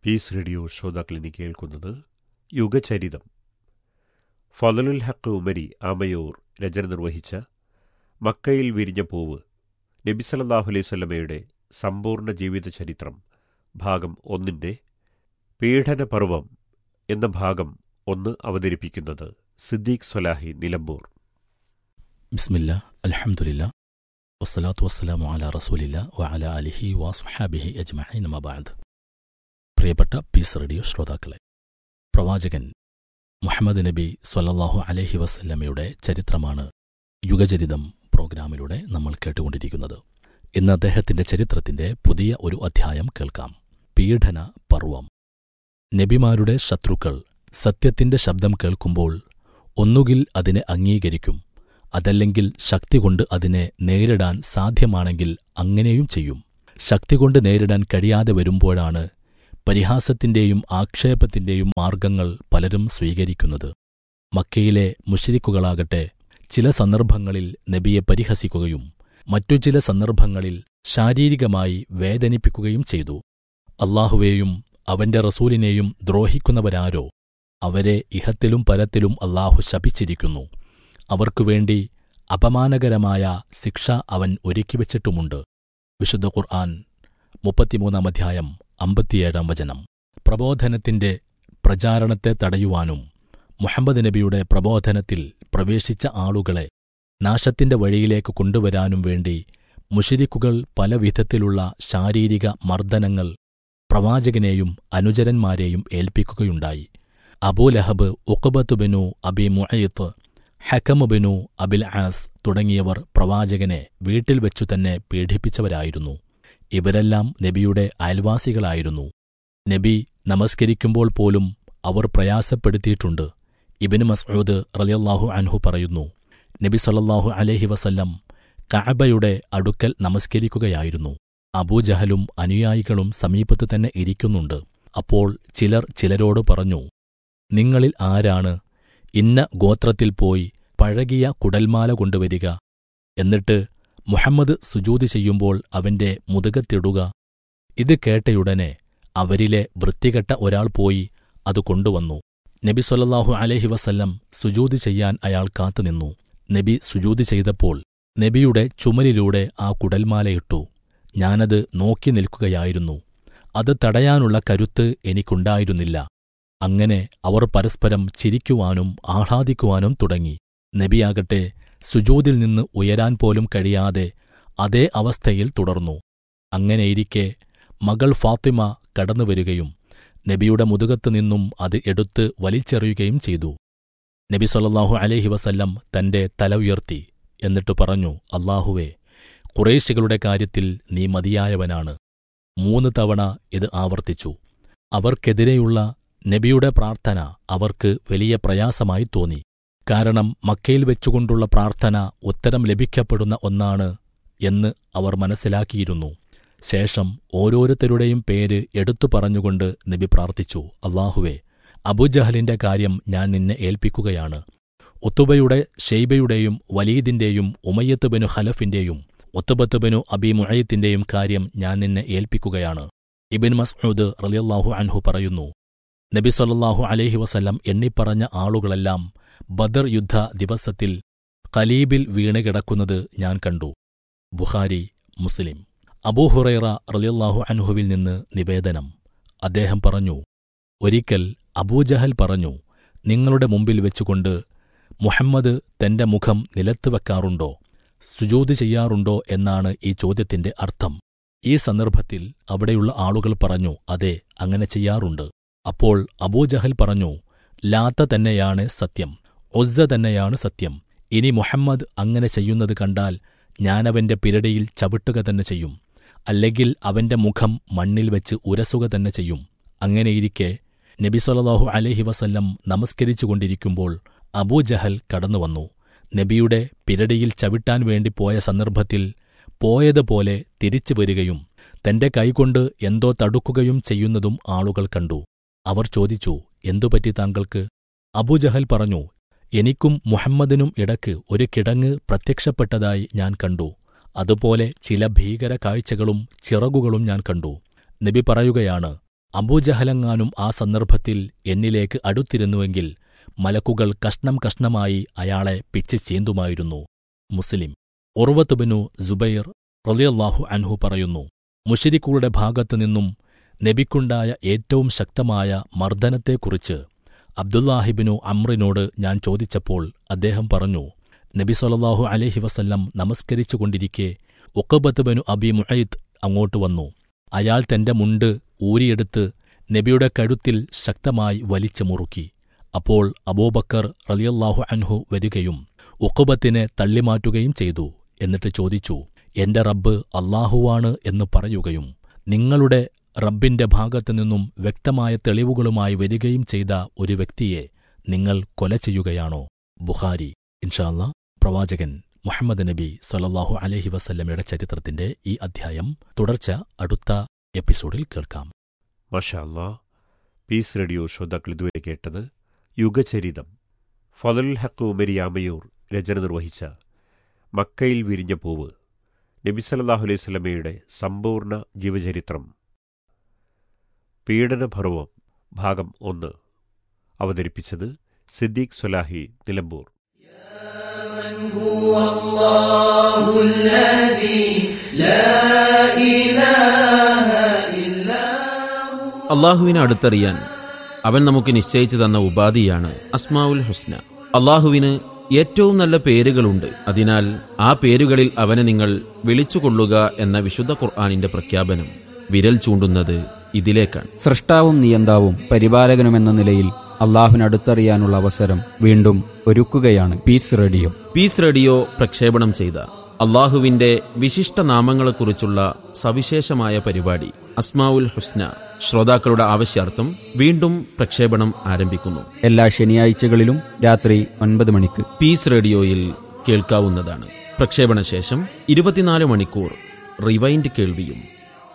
piece radio ശ്രോതാക്കളിനി കേൾക്കുന്നത് യുഗചരിതം ഫضലുൽ ഹക്ക് ഉമരി ആമയൂർ രചന നിർവഹിച്ച മക്കയിൽ വിരിഞ്ഞ പൂവ് നബി സല്ലല്ലാഹു അലൈഹി സ്വലമയുടെ സമ്പൂർണ്ണ ജീവിത ചരിത്രം ഭാഗം ഒന്നിൻ്റെ പീഡനപർവം എന്ന ഭാഗം ഒന്ന് അവതരിപ്പിക്കുന്നത് സിദ്ദീഖ് സ്വലാഹി നിലമ്പൂർ ബിസ്മില്ല അൽഹംദുലില്ല വസ്സലാത്തു വസ്സലാമു അല റസൂലില്ല വഅല അലിഹി വാസുഹാബിഹി അജ്മഈൻ മബാദ് പ്രിയപ്പെട്ട പീസ് റേഡിയോ ശ്രോതാക്കളെ പ്രവാചകൻ മുഹമ്മദ് നബി സ്വല്ലല്ലാഹു അലൈഹി വസല്ലമയുടെ ചരിത്രമാണ് യുഗചരിതം പ്രോഗ്രാമിലൂടെ നമ്മൾ കേട്ടുകൊണ്ടിരിക്കുന്നത് ഇന്ന് അദ്ദേഹത്തിന്റെ ചരിത്രത്തിന്റെ പുതിയ ഒരു അധ്യായം കേൾക്കാം പീഡന പർവം നബിമാരുടെ ശത്രുക്കൾ സത്യത്തിന്റെ ശബ്ദം കേൾക്കുമ്പോൾ ഒന്നുകിൽ അതിനെ അംഗീകരിക്കും അതല്ലെങ്കിൽ ശക്തി കൊണ്ട് അതിനെ നേരിടാൻ സാധ്യമാണെങ്കിൽ അങ്ങനെയും ചെയ്യും ശക്തി കൊണ്ട് നേരിടാൻ കഴിയാതെ വരുമ്പോഴാണ് പരിഹാസത്തിന്റെയും ആക്ഷേപത്തിന്റെയും മാർഗങ്ങൾ പലരും സ്വീകരിക്കുന്നത് മക്കയിലെ മുഷരിക്കുകളാകട്ടെ ചില സന്ദർഭങ്ങളിൽ നബിയെ പരിഹസിക്കുകയും മറ്റു ചില സന്ദർഭങ്ങളിൽ ശാരീരികമായി വേദനിപ്പിക്കുകയും ചെയ്തു അള്ളാഹുവേയും അവന്റെ റസൂലിനെയും ദ്രോഹിക്കുന്നവരാരോ അവരെ ഇഹത്തിലും പരത്തിലും അള്ളാഹു ശപിച്ചിരിക്കുന്നു അവർക്കുവേണ്ടി അപമാനകരമായ ശിക്ഷ അവൻ ഒരുക്കിവച്ചിട്ടുമുണ്ട് വിശുദ്ധ ഖുർആൻ മുപ്പത്തിമൂന്നാം അധ്യായം അമ്പത്തിയേഴാം വചനം പ്രബോധനത്തിന്റെ പ്രചാരണത്തെ തടയുവാനും മുഹമ്മദ് നബിയുടെ പ്രബോധനത്തിൽ പ്രവേശിച്ച ആളുകളെ നാശത്തിന്റെ വഴിയിലേക്ക് കൊണ്ടുവരാനും വേണ്ടി മുഷിരിക്കുകൾ പല വിധത്തിലുള്ള ശാരീരിക മർദ്ദനങ്ങൾ പ്രവാചകനെയും അനുചരന്മാരെയും ഏൽപ്പിക്കുകയുണ്ടായി അബൂലഹബ് ഉഖബത്തുബിനു അബി മുഅയ്ത്ത് ഹക്കമുബിനു അബിൽ ആസ് തുടങ്ങിയവർ പ്രവാചകനെ വീട്ടിൽ വെച്ചു തന്നെ പീഡിപ്പിച്ചവരായിരുന്നു ഇവരെല്ലാം നബിയുടെ അയൽവാസികളായിരുന്നു നബി നമസ്കരിക്കുമ്പോൾ പോലും അവർ പ്രയാസപ്പെടുത്തിയിട്ടുണ്ട് ഇബിന് മസ്ഊദ് റലിയല്ലാഹു അൻഹു പറയുന്നു നബി സല്ലല്ലാഹു അലൈഹി വസല്ലം കഅബയുടെ അടുക്കൽ നമസ്കരിക്കുകയായിരുന്നു അബൂജഹലും അനുയായികളും സമീപത്തു തന്നെ ഇരിക്കുന്നുണ്ട് അപ്പോൾ ചിലർ ചിലരോട് പറഞ്ഞു നിങ്ങളിൽ ആരാണ് ഇന്ന ഗോത്രത്തിൽ പോയി പഴകിയ കുടൽമാല കൊണ്ടുവരിക എന്നിട്ട് മുഹമ്മദ് സുജൂതി ചെയ്യുമ്പോൾ അവന്റെ മുതുകത്തിടുക ഇത് കേട്ടയുടനെ അവരിലെ വൃത്തികെട്ട ഒരാൾ പോയി അത് കൊണ്ടുവന്നു നബി സൊല്ലാഹു അലഹി വസല്ലം സുജൂതി ചെയ്യാൻ അയാൾ കാത്തുനിന്നു നബി സുജൂതി ചെയ്തപ്പോൾ നബിയുടെ ചുമലിലൂടെ ആ കുടൽമാലയിട്ടു ഞാനത് നോക്കി നിൽക്കുകയായിരുന്നു അത് തടയാനുള്ള കരുത്ത് എനിക്കുണ്ടായിരുന്നില്ല അങ്ങനെ അവർ പരസ്പരം ചിരിക്കുവാനും ആഹ്ലാദിക്കുവാനും തുടങ്ങി നബിയാകട്ടെ സുജൂതിൽ നിന്ന് ഉയരാൻ പോലും കഴിയാതെ അതേ അവസ്ഥയിൽ തുടർന്നു അങ്ങനെയിരിക്കെ മകൾ ഫാത്തിമ കടന്നുവരികയും നബിയുടെ മുതുകത്തു നിന്നും അത് എടുത്ത് വലിച്ചെറിയുകയും ചെയ്തു നബി സൊല്ലാഹു അലഹി വസല്ലം തന്റെ തല ഉയർത്തി എന്നിട്ട് പറഞ്ഞു അള്ളാഹുവേ കുറേശികളുടെ കാര്യത്തിൽ നീ മതിയായവനാണ് മൂന്ന് തവണ ഇത് ആവർത്തിച്ചു അവർക്കെതിരെയുള്ള നബിയുടെ പ്രാർത്ഥന അവർക്ക് വലിയ പ്രയാസമായി തോന്നി കാരണം മക്കയിൽ വെച്ചുകൊണ്ടുള്ള പ്രാർത്ഥന ഉത്തരം ലഭിക്കപ്പെടുന്ന ഒന്നാണ് എന്ന് അവർ മനസ്സിലാക്കിയിരുന്നു ശേഷം ഓരോരുത്തരുടെയും പേര് എടുത്തു പറഞ്ഞുകൊണ്ട് നബി പ്രാർത്ഥിച്ചു അള്ളാഹുവേ അബുജഹലിന്റെ കാര്യം ഞാൻ നിന്നെ ഏൽപ്പിക്കുകയാണ് ഉത്തുബയുടെ ഷെയ്ബയുടെയും വലീദിന്റെയും ഉമയ്യത്ത് ബിനു ഖലഫിന്റെയും ഒത്തുബത്ത് ബിനു അബി മുഴയത്തിന്റെയും കാര്യം ഞാൻ നിന്നെ ഏൽപ്പിക്കുകയാണ് ഇബിൻ മസ്ഊദ് റലിയല്ലാഹു അൻഹു പറയുന്നു നബി സൊല്ലാഹു അലൈഹി വസല്ലം എണ്ണിപ്പറഞ്ഞ ആളുകളെല്ലാം ബദർ യുദ്ധ ദിവസത്തിൽ കലീബിൽ വീണുകിടക്കുന്നത് ഞാൻ കണ്ടു ബുഖാരി മുസ്ലിം അബൂഹുറൈറ റലിയല്ലാഹു അൻഹുവിൽ നിന്ന് നിവേദനം അദ്ദേഹം പറഞ്ഞു ഒരിക്കൽ അബൂജഹൽ പറഞ്ഞു നിങ്ങളുടെ മുമ്പിൽ വെച്ചുകൊണ്ട് മുഹമ്മദ് തന്റെ മുഖം നിലത്ത് വെക്കാറുണ്ടോ സുജൂതി ചെയ്യാറുണ്ടോ എന്നാണ് ഈ ചോദ്യത്തിന്റെ അർത്ഥം ഈ സന്ദർഭത്തിൽ അവിടെയുള്ള ആളുകൾ പറഞ്ഞു അതെ അങ്ങനെ ചെയ്യാറുണ്ട് അപ്പോൾ അബൂജഹൽ പറഞ്ഞു ലാത്ത തന്നെയാണ് സത്യം ഒസ്സ തന്നെയാണ് സത്യം ഇനി മുഹമ്മദ് അങ്ങനെ ചെയ്യുന്നത് കണ്ടാൽ ഞാനവന്റെ പിരടിയിൽ ചവിട്ടുക തന്നെ ചെയ്യും അല്ലെങ്കിൽ അവന്റെ മുഖം മണ്ണിൽ വെച്ച് ഉരസുക തന്നെ ചെയ്യും അങ്ങനെയിരിക്കെ നബി സൊല്ലാഹു അലഹി വസല്ലം നമസ്കരിച്ചുകൊണ്ടിരിക്കുമ്പോൾ അബൂജഹൽ കടന്നുവന്നു നബിയുടെ പിരടിയിൽ ചവിട്ടാൻ വേണ്ടി പോയ സന്ദർഭത്തിൽ പോയതുപോലെ തിരിച്ചു വരികയും തന്റെ കൈകൊണ്ട് എന്തോ തടുക്കുകയും ചെയ്യുന്നതും ആളുകൾ കണ്ടു അവർ ചോദിച്ചു എന്തുപറ്റി താങ്കൾക്ക് അബൂജഹൽ പറഞ്ഞു എനിക്കും മുഹമ്മദിനും ഇടക്ക് ഒരു കിടങ്ങ് പ്രത്യക്ഷപ്പെട്ടതായി ഞാൻ കണ്ടു അതുപോലെ ചില ഭീകര കാഴ്ചകളും ചിറകുകളും ഞാൻ കണ്ടു നബി പറയുകയാണ് അബൂജഹലങ്ങാനും ആ സന്ദർഭത്തിൽ എന്നിലേക്ക് അടുത്തിരുന്നുവെങ്കിൽ മലക്കുകൾ കഷ്ണം കഷ്ണമായി അയാളെ പിച്ച് ചീന്തുമായിരുന്നു മുസ്ലിം ഉർവത്തുബിനു ജുബൈർ റളിയല്ലാഹു അൻഹു പറയുന്നു മുഷിരിക്കുകളുടെ ഭാഗത്തുനിന്നും നബിക്കുണ്ടായ ഏറ്റവും ശക്തമായ മർദ്ദനത്തെക്കുറിച്ച് അബ്ദുല്ലാഹിബിനു അമ്രിനോട് ഞാൻ ചോദിച്ചപ്പോൾ അദ്ദേഹം പറഞ്ഞു നബി സൊല്ലാഹു അലഹി വസല്ലം നമസ്കരിച്ചുകൊണ്ടിരിക്കെ ഉക്കബത്ത് ബനു അബി മുഹൈദ് അങ്ങോട്ട് വന്നു അയാൾ തന്റെ മുണ്ട് ഊരിയെടുത്ത് നബിയുടെ കഴുത്തിൽ ശക്തമായി വലിച്ചു മുറുക്കി അപ്പോൾ അബൂബക്കർ റളിയല്ലാഹു അൻഹു വരികയും ഉക്കുബത്തിനെ തള്ളിമാറ്റുകയും ചെയ്തു എന്നിട്ട് ചോദിച്ചു എന്റെ റബ്ബ് അല്ലാഹുവാണ് എന്ന് പറയുകയും നിങ്ങളുടെ റബ്ബിന്റെ ഭാഗത്തുനിന്നും വ്യക്തമായ തെളിവുകളുമായി വരികയും ചെയ്ത ഒരു വ്യക്തിയെ നിങ്ങൾ കൊല ചെയ്യുകയാണോ ബുഖാരി ഇൻഷാല്ല പ്രവാചകൻ മുഹമ്മദ് നബി സൊല്ലാഹു അലഹി വസല്ലമയുടെ ചരിത്രത്തിന്റെ ഈ അധ്യായം തുടർച്ച അടുത്ത എപ്പിസോഡിൽ കേൾക്കാം മഷാല്ലാ പീസ് റേഡിയോ ശ്രോതാക്കൾ ഇതുവരെ കേട്ടത് യുഗചരിതം ഫതലുൽ ഹക്ക് ഉമരി ആമയൂർ രചന നിർവഹിച്ച മക്കയിൽ വിരിഞ്ഞ പൂവ് നബി സല്ലല്ലാഹു അലൈഹി സ്വലമയുടെ സമ്പൂർണ്ണ ജീവചരിത്രം പീഡനഭർവം ഭാഗം ഒന്ന് അവതരിപ്പിച്ചത് സിദ്ദീഖ് സ്വലാഹി നിലമ്പൂർ അള്ളാഹുവിനെ അടുത്തറിയാൻ അവൻ നമുക്ക് നിശ്ചയിച്ചു തന്ന ഉപാധിയാണ് അസ്മാവുൽ ഹുസ്ന അള്ളാഹുവിന് ഏറ്റവും നല്ല പേരുകളുണ്ട് അതിനാൽ ആ പേരുകളിൽ അവനെ നിങ്ങൾ വിളിച്ചുകൊള്ളുക എന്ന വിശുദ്ധ ഖുർആാനിന്റെ പ്രഖ്യാപനം വിരൽ ചൂണ്ടുന്നത് ഇതിലേക്കാണ് സൃഷ്ടാവും നിയന്താവും പരിപാലകനുമെന്ന നിലയിൽ അള്ളാഹുവിനടുത്തറിയാനുള്ള അവസരം വീണ്ടും ഒരുക്കുകയാണ് പീസ് റേഡിയോ പീസ് റേഡിയോ പ്രക്ഷേപണം ചെയ്ത അള്ളാഹുവിന്റെ വിശിഷ്ട നാമങ്ങളെക്കുറിച്ചുള്ള സവിശേഷമായ പരിപാടി അസ്മാവുൽ ഹുസ്ന ശ്രോതാക്കളുടെ ആവശ്യാർത്ഥം വീണ്ടും പ്രക്ഷേപണം ആരംഭിക്കുന്നു എല്ലാ ശനിയാഴ്ചകളിലും രാത്രി ഒൻപത് മണിക്ക് പീസ് റേഡിയോയിൽ കേൾക്കാവുന്നതാണ് പ്രക്ഷേപണ ശേഷം ഇരുപത്തിനാല് മണിക്കൂർ റിവൈൻഡ് കേൾവിയും